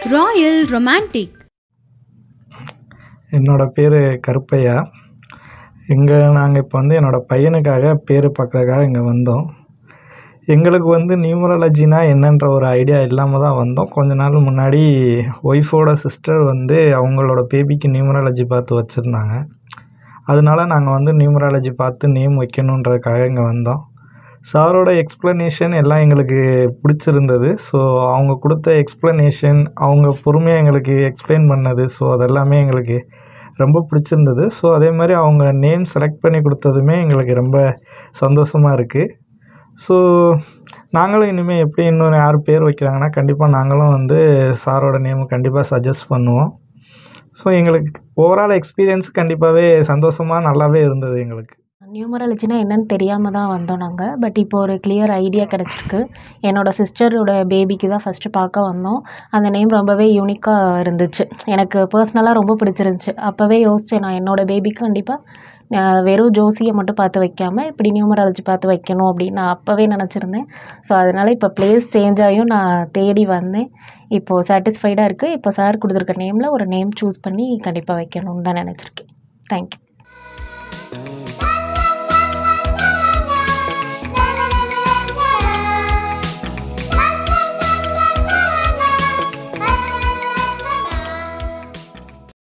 Royal romantic என்னோடய பேர் கருப்பையா இங்கே நாங்கள் இப்போ வந்து என்னோடய பையனுக்காக பேர் பார்க்கறதுக்காக இங்கே வந்தோம் எங்களுக்கு வந்து நியூமராலஜினா என்னன்ற ஒரு ஐடியா இல்லாமல் தான் வந்தோம் கொஞ்ச நாள் முன்னாடி ஒய்ஃபோட சிஸ்டர் வந்து அவங்களோட பேபிக்கு நியூமராலஜி பார்த்து வச்சுருந்தாங்க அதனால நாங்கள் வந்து நியூமராலஜி பார்த்து நேம் வைக்கணுன்றதுக்காக இங்கே வந்தோம் சாரோட எக்ஸ்ப்ளனேஷன் எல்லாம் எங்களுக்கு பிடிச்சிருந்தது ஸோ அவங்க கொடுத்த எக்ஸ்ப்ளனேஷன் அவங்க பொறுமையாக எங்களுக்கு எக்ஸ்பிளைன் பண்ணது ஸோ அதெல்லாமே எங்களுக்கு ரொம்ப பிடிச்சிருந்தது ஸோ அதே மாதிரி அவங்க நேம் செலக்ட் பண்ணி கொடுத்ததுமே எங்களுக்கு ரொம்ப சந்தோஷமாக இருக்குது ஸோ நாங்களும் இனிமேல் எப்படி இன்னொரு யார் பேர் வைக்கிறாங்கன்னா கண்டிப்பாக நாங்களும் வந்து சாரோட நேம் கண்டிப்பாக சஜஸ்ட் பண்ணுவோம் ஸோ எங்களுக்கு ஓவரால் எக்ஸ்பீரியன்ஸ் கண்டிப்பாகவே சந்தோஷமாக நல்லாவே இருந்தது எங்களுக்கு நியூமராலஜினா என்னன்னு தெரியாமல் தான் வந்தோம் நாங்கள் பட் இப்போ ஒரு கிளியர் ஐடியா கிடச்சிருக்கு என்னோடய சிஸ்டரோட பேபிக்கு தான் ஃபஸ்ட்டு பார்க்க வந்தோம் அந்த நேம் ரொம்பவே யூனிக்காக இருந்துச்சு எனக்கு பர்சனலாக ரொம்ப பிடிச்சிருந்துச்சு அப்போவே யோசித்தேன் நான் என்னோடய பேபிக்கு கண்டிப்பாக வெறும் ஜோசியை மட்டும் பார்த்து வைக்காமல் இப்படி நியூமராலஜி பார்த்து வைக்கணும் அப்படின்னு நான் அப்போவே நினச்சிருந்தேன் ஸோ அதனால் இப்போ ப்ளேஸ் சேஞ்ச் ஆகியும் நான் தேடி வந்தேன் இப்போது சாட்டிஸ்ஃபைடாக இருக்குது இப்போ சார் கொடுத்துருக்க நேமில் ஒரு நேம் சூஸ் பண்ணி கண்டிப்பாக வைக்கணும்னு தான் நினச்சிருக்கேன் தேங்க்யூ